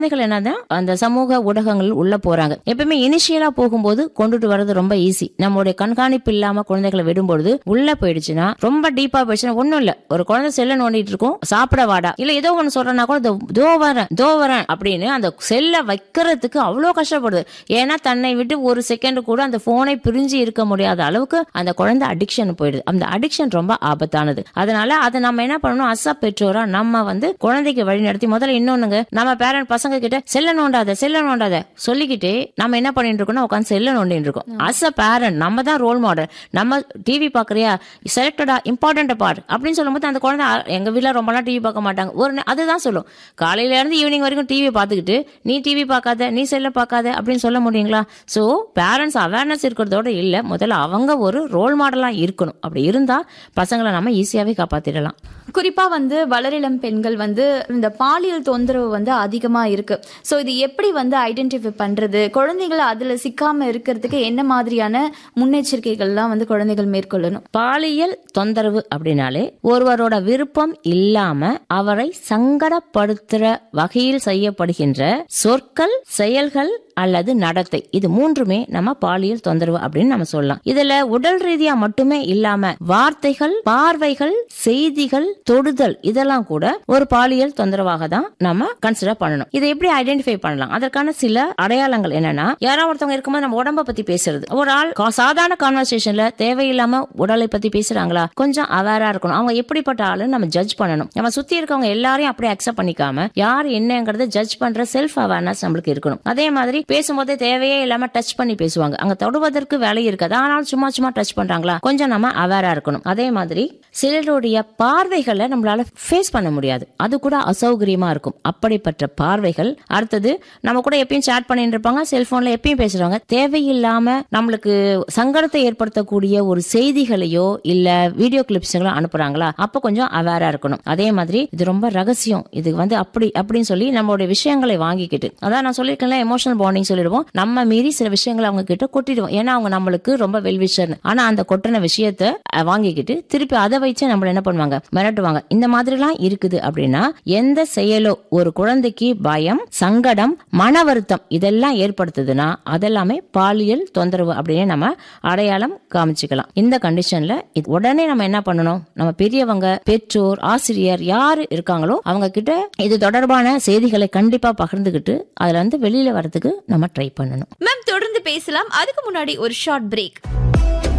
குழந்தைகள் என்னதான் அந்த சமூக ஊடகங்கள் உள்ள போறாங்க எப்பவுமே இனிஷியலா போகும்போது கொண்டுட்டு வர்றது ரொம்ப ஈஸி நம்மளுடைய கண்காணிப்பு இல்லாம குழந்தைகளை விடும்பொழுது உள்ள போயிடுச்சுன்னா ரொம்ப டீப்பா போயிடுச்சுன்னா ஒண்ணும் இல்ல ஒரு குழந்தை செல்ல நோண்டிட்டு இருக்கும் சாப்பிட வாடா இல்ல ஏதோ ஒண்ணு சொல்றேன்னா கூட இதோ- தோ வரேன் தோ வரேன் அப்படின்னு அந்த செல்ல வைக்கிறதுக்கு அவ்வளவு கஷ்டப்படுது ஏன்னா தன்னை விட்டு ஒரு செகண்ட் கூட அந்த போனை பிரிஞ்சு இருக்க முடியாத அளவுக்கு அந்த குழந்தை அடிக்ஷன் போயிடுது அந்த அடிக்ஷன் ரொம்ப ஆபத்தானது அதனால அதை நம்ம என்ன பண்ணணும் அசா பெற்றோரா நம்ம வந்து குழந்தைக்கு வழி நடத்தி முதல்ல இன்னொன்னுங்க நம்ம பேரண்ட் பசங்க கிட்ட செல்ல நோண்டாத செல்ல நோண்டாத சொல்லிக்கிட்டே நம்ம என்ன பண்ணிட்டு இருக்கோம்னா உட்காந்து செல்ல நோண்டிட்டு இருக்கோம் அஸ் அ பேரண்ட் நம்ம தான் ரோல் மாடல் நம்ம டிவி பாக்குறியா செலக்டடா இம்பார்ட்டன்ட் பார்ட் அப்படின்னு சொல்லும்போது அந்த குழந்தை அ, எங்க வீட்ல ரொம்ப நாள் டிவி பார்க்க மாட்டாங்க ஒரு நே- அதுதான் சொல்லும் காலையில இருந்து ஈவினிங் வரைக்கும் டிவி பார்த்துக்கிட்டு நீ டிவி பார்க்காத நீ செல்ல பார்க்காத அப்படின்னு சொல்ல முடியுங்களா சோ பேரண்ட்ஸ் அவேர்னஸ் இருக்கிறதோட இல்ல முதல்ல அவங்க ஒரு ரோல் மாடலா இருக்கணும் அப்படி இருந்தா பசங்களை நம்ம ஈஸியாவே காப்பாத்திடலாம் குறிப்பா வந்து வளரிளம் பெண்கள் வந்து இந்த பாலியல் தொந்தரவு வந்து அதிகமா இருக்கு சோ இது எப்படி வந்து ஐடென்டிஃபை பண்றது குழந்தைகளை அதுல சிக்காம இருக்கிறதுக்கு என்ன மாதிரியான முன்னெச்சரிக்கைகள்லாம் வந்து குழந்தைகள் மேற்கொள்ளணும் பாலியல் தொந்தரவு அப்படின்னாலே ஒருவரோட விருப்பம் இல்லாம அவரை சங்கடப்படுத்துற வகையில் செய்யப்படுகின்ற சொற்கள் செயல்கள் அல்லது நடத்தை இது மூன்றுமே நம்ம பாலியல் தொந்தரவு அப்படின்னு நம்ம சொல்லலாம் இதுல உடல் ரீதியா மட்டுமே இல்லாம வார்த்தைகள் பார்வைகள் செய்திகள் தொடுதல் இதெல்லாம் கூட ஒரு பாலியல் தொந்தரவாக தான் நம்ம கன்சிடர் பண்ணணும் இதை எப்படி ஐடென்டிஃபை பண்ணலாம் அதற்கான சில அடையாளங்கள் என்னன்னா யாரோ ஒருத்தவங்க இருக்கும்போது நம்ம உடம்ப பத்தி பேசுறது ஒரு ஆள் கா- சாதாரண கான்வர்சேஷன்ல தேவையில்லாம உடலை பத்தி பேசுறாங்களா கொஞ்சம் அவேரா இருக்கணும் அவங்க எப்படிப்பட்ட ஆளுன்னு நம்ம ஜட்ஜ் பண்ணணும் நம்ம சுத்தி இருக்கவங்க எல்லாரையும் அப்படியே அக்செப்ட் பண்ணிக்காம யார் என்னங்கறத ஜட்ஜ் பண்ற செல்ஃப் அவேர்னஸ் நம்மளுக்கு இருக்கணும் அதே மாதிரி பேசும்போதே தேவையே இல்லாம டச் பண்ணி பேசுவாங்க அங்க தொடுவதற்கு வேலை இருக்காது ஆனாலும் சும்மா சும்மா டச் பண்றாங்களா கொஞ்சம் நம்ம அவேரா இருக்கணும் அதே மாதிரி சிலருடைய பார்வைகளை நம்மளால ஃபேஸ் பண்ண முடியாது அது கூட அசௌகரியமா இருக்கும் அப்படிப்பட்ட பார்வைகள் அடுத்தது நம்ம கூட எப்பயும் சேட் பண்ணிட்டு இருப்பாங்க செல்போன்ல எப்பயும் பேசுறாங்க தேவையில்லாம நம்மளுக்கு சங்கடத்தை ஏற்படுத்தக்கூடிய ஒரு செய்திகளையோ இல்ல வீடியோ கிளிப்ஸ்களோ அனுப்புறாங்களா அப்ப கொஞ்சம் அவேரா இருக்கணும் அதே மாதிரி இது ரொம்ப ரகசியம் இது வந்து அப்படி அப்படின்னு சொல்லி நம்மளுடைய விஷயங்களை வாங்கிக்கிட்டு அதான் நான் சொல்லியிருக்கேன்ல எமோஷனல் பாண்டிங் சொல்லிடுவோம் நம்ம மீறி சில விஷயங்களை அவங்க கிட்ட கொட்டிடுவோம் ஏன்னா அவங்க நம்மளுக்கு ரொம்ப வெல்விஷர் ஆனா அந்த கொட்டின விஷயத்த அஹ், வாங்கிக்கிட்டு திருப்பி அதை வச்சு நம்மள என்ன பண்ணுவாங்க மிரட்டுவாங்க இந்த மாதிரிலாம் இருக்குது அப்படின்னா எந்த செயலோ ஒரு குழந்தைக்கு பயம் சங்கடம் மன வருத்தம் இதெல்லாம் ஏற்படுத்துதுன்னா அதெல்லாமே பாலியல் தொந்தரவு அப்படின்னு நம்ம அடையாளம் காமிச்சுக்கலாம் இந்த கண்டிஷன்ல இது உடனே நம்ம என்ன பண்ணணும் நம்ம பெரியவங்க பெற்றோர் ஆசிரியர் யாரு இருக்காங்களோ அவங்க கிட்ட இது தொடர்பான செய்திகளை கண்டிப்பா பகிர்ந்துகிட்டு அதுல இருந்து வெளியில வரதுக்கு நம்ம ட்ரை பண்ணணும் மேம் தொடர்ந்து பேசலாம் அதுக்கு முன்னாடி ஒரு ஷார்ட் பிரேக்